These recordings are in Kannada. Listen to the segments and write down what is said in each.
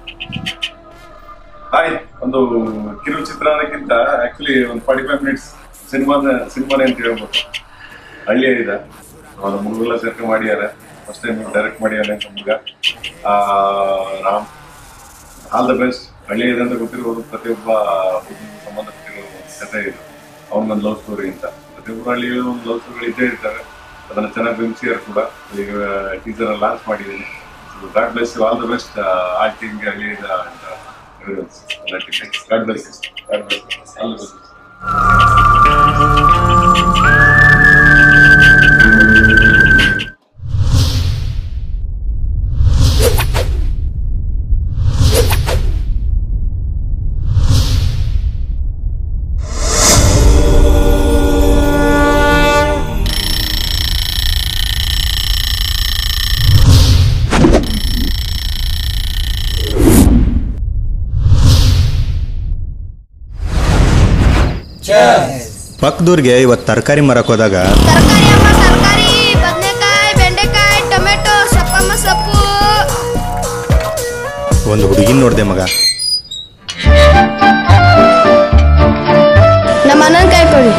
ಹಾಯ್ ಒಂದು ಕಿರು ಚಿತ್ರಣಕ್ಕಿಂತ ಆಕ್ಚುಲಿ ಒಂದು ಫಾರ್ಟಿ ಫೈವ್ ಮಿನಿಟ್ಸ್ ಸಿನಿಮಾದ ಸಿನಿಮಾನೇ ಅಂತ ಹೇಳ್ಬೋದು ಹಳ್ಳಿಯ ಇದೆ ಅವರ ಮುಳುಗೆಲ್ಲ ಸೇರ್ಕೆ ಮಾಡ್ಯಾರ ಫಸ್ಟ್ ಟೈಮ್ ಡೈರೆಕ್ಟ್ ಮಾಡ್ಯಾರ ಅಂತ ಮುಗ ರಾಮ್ ಆಲ್ ದ ಬೆಸ್ಟ್ ಹಳ್ಳಿ ಇದೆ ಅಂತ ಗೊತ್ತಿರ್ಬೋದು ಪ್ರತಿಯೊಬ್ಬ ಹುಡುಗನಿಗೂ ಸಂಬಂಧಪಟ್ಟಿರೋ ಒಂದು ಕಥೆ ಇದು ಅವನೊಂದು ಲವ್ ಸ್ಟೋರಿ ಅಂತ ಪ್ರತಿಯೊಬ್ಬರ ಹಳ್ಳಿಯಲ್ಲೂ ಒಂದು ಲವ್ ಸ್ಟೋರಿ ಇದ್ದೇ ಇರ್ತಾರೆ ಅದನ್ನ ಚೆನ್ನಾಗಿ ಬಿಂಬಿಸಿಯಾರ ಕೂಡ ಈಗ ಟೀಸರ್ ಲಾಂಚ್ ಮಾಡಿದ್ದೀನಿ God bless all the best acting ಹಳ್ಳಿ ಇದೆ ಅಂತ God bless God bless all the best ಪಕ್ಕದೂರ್ಗೆ ಇವತ್ತು ತರಕಾರಿ ಮರಕ್ಕೆ ಹೋದಾಗ ತರಕಾರಿ ಅಮ್ಮ ತರಕಾರಿ ಬದನೆಕಾಯಿ ಬೆಂಡೆಕಾಯಿ ಟೊಮೆಟೊ ಸಪ್ಪಮ್ಮ ಸೊಪ್ಪು ಒಂದು ಹುಡುಗಿನ ನೋಡಿದೆ ಮಗ ನಮ್ಮ ಅಣ್ಣನ ಕೈ ಕೊಡಿ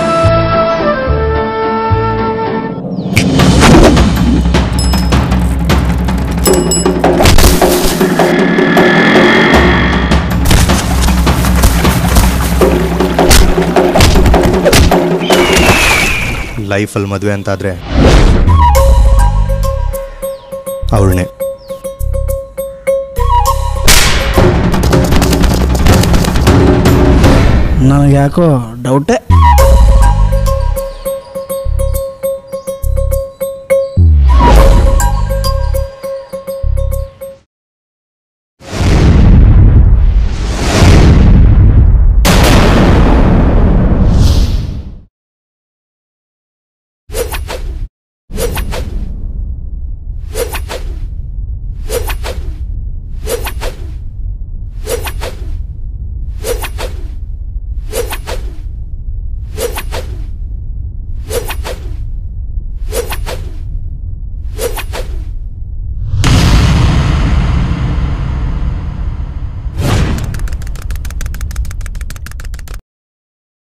ಲೈಫಲ್ಲಿ ಮದುವೆ ಅಂತಾದರೆ ಅವಳನ್ನೇ ನನಗೆ ಯಾಕೋ ಡೌಟೇ